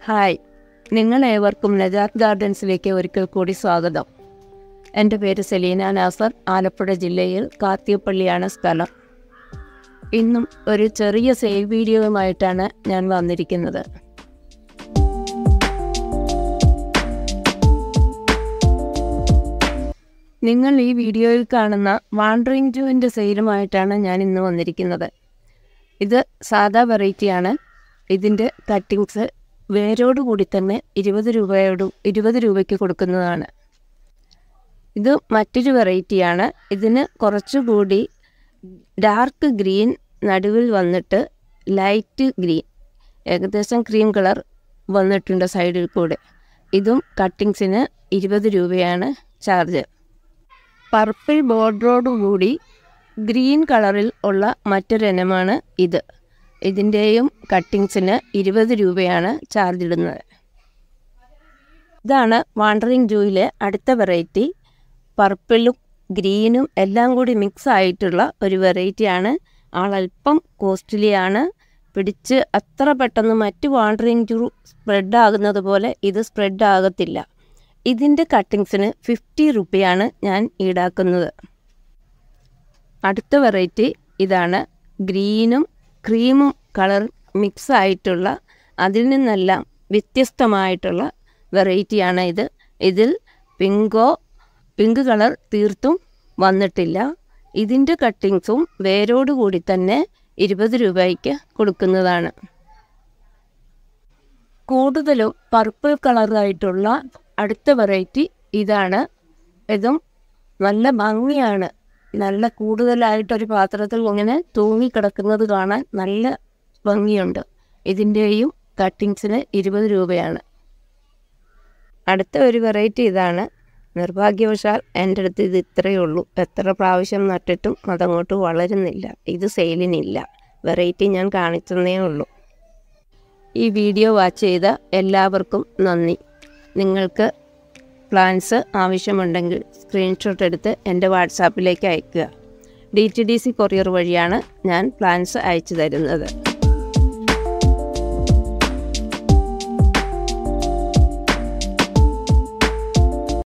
hi നിങ്ങളേവർക്കും നജാത്ത് ഗാർഡൻസിലേക്ക് ഒരിക്കൽ കൂടി സ്വാഗതം എൻ്റെ പേര് സെലീന നാസർ ആലപ്പുഴ ജില്ലയിൽ കാത്തിയപ്പള്ളിയാണ് സ്ഥലം ഇന്നും ഒരു ചെറിയ സെയിൽ വീഡിയോയുമായിട്ടാണ് ഞാൻ വന്നിരിക്കുന്നത് നിങ്ങൾ ഈ വീഡിയോയിൽ കാണുന്ന വാണ്ടറിങ് ജൂവിൻ്റെ സെയിലുമായിട്ടാണ് ഞാൻ ഇന്ന് വന്നിരിക്കുന്നത് ഇത് സാധാ വെറൈറ്റിയാണ് ഇതിൻ്റെ കട്ടിങ്സ് വേരോടുകൂടി തന്നെ ഇരുപത് രൂപയോടും ഇരുപത് രൂപയ്ക്ക് കൊടുക്കുന്നതാണ് ഇത് മറ്റൊരു വെറൈറ്റിയാണ് ഇതിന് കുറച്ചുകൂടി ഡാർക്ക് ഗ്രീൻ നടുവിൽ വന്നിട്ട് ലൈറ്റ് ഗ്രീൻ ഏകദേശം ക്രീം കളർ വന്നിട്ടുണ്ട് സൈഡിൽ കൂടെ ഇതും കട്ടിങ്സിന് ഇരുപത് രൂപയാണ് ചാർജ് പർപ്പിൾ ബോർഡറോടുകൂടി ഗ്രീൻ കളറിൽ ഉള്ള മറ്റൊരിനമാണ് ഇത് ഇതിൻ്റെയും കട്ടിങ്സിന് ഇരുപത് രൂപയാണ് ചാർജ് ഇടുന്നത് ഇതാണ് വാണ്ടറിങ് ജൂയിലെ അടുത്ത വെറൈറ്റി പർപ്പിളും ഗ്രീനും എല്ലാം കൂടി മിക്സ് ആയിട്ടുള്ള ഒരു വെറൈറ്റിയാണ് ആളല്പം കോസ്റ്റ്ലിയാണ് പിടിച്ച് അത്ര പെട്ടെന്ന് മറ്റ് വാണ്ടറിങ് ജൂ സ്പ്രെഡ് ആകുന്നത് പോലെ ഇത് സ്പ്രെഡ് ആകത്തില്ല ഇതിൻ്റെ കട്ടിങ്സിന് ഫിഫ്റ്റി റുപ്പിയാണ് ഞാൻ ഈടാക്കുന്നത് അടുത്ത വെറൈറ്റി ഇതാണ് ഗ്രീനും ക്രീമും കളർ മിക്സ് ആയിട്ടുള്ള അതിൽ നിന്നെല്ലാം വ്യത്യസ്തമായിട്ടുള്ള വെറൈറ്റിയാണ് ഇത് ഇതിൽ പിങ്കോ പിങ്ക് കളർ തീർത്തും വന്നിട്ടില്ല ഇതിൻ്റെ കട്ടിങ്സും വേരോടുകൂടി തന്നെ ഇരുപത് രൂപയ്ക്ക് കൊടുക്കുന്നതാണ് കൂടുതലും പർപ്പിൾ കളറായിട്ടുള്ള അടുത്ത വെറൈറ്റി ഇതാണ് ഇതും നല്ല ഭംഗിയാണ് നല്ല കൂടുതലായിട്ടൊരു പാത്രത്തിൽ ഇങ്ങനെ തൂങ്ങിക്കിടക്കുന്നത് കാണാൻ നല്ല ഭംഗിയുണ്ട് ഇതിൻ്റെയും കട്ടിങ്സിന് ഇരുപത് രൂപയാണ് അടുത്ത ഒരു വെറൈറ്റി ഇതാണ് നിർഭാഗ്യവശാൽ എൻ്റെ അടുത്ത് ഇത് ഇത്രയേ ഉള്ളൂ എത്ര പ്രാവശ്യം നട്ടിട്ടും അതങ്ങോട്ട് വളരുന്നില്ല ഇത് സെയിലിനില്ല വെറൈറ്റി ഞാൻ കാണിച്ചതേ ഉള്ളൂ ഈ വീഡിയോ വാച്ച് ചെയ്ത എല്ലാവർക്കും നന്ദി നിങ്ങൾക്ക് പ്ലാൻസ് ആവശ്യമുണ്ടെങ്കിൽ സ്ക്രീൻഷോട്ട് എടുത്ത് എൻ്റെ വാട്സാപ്പിലേക്ക് അയയ്ക്കുക D T D C courier വഴിയാണ് ഞാൻ പ്ലാൻസ് അയച്ചു തരുന്നത്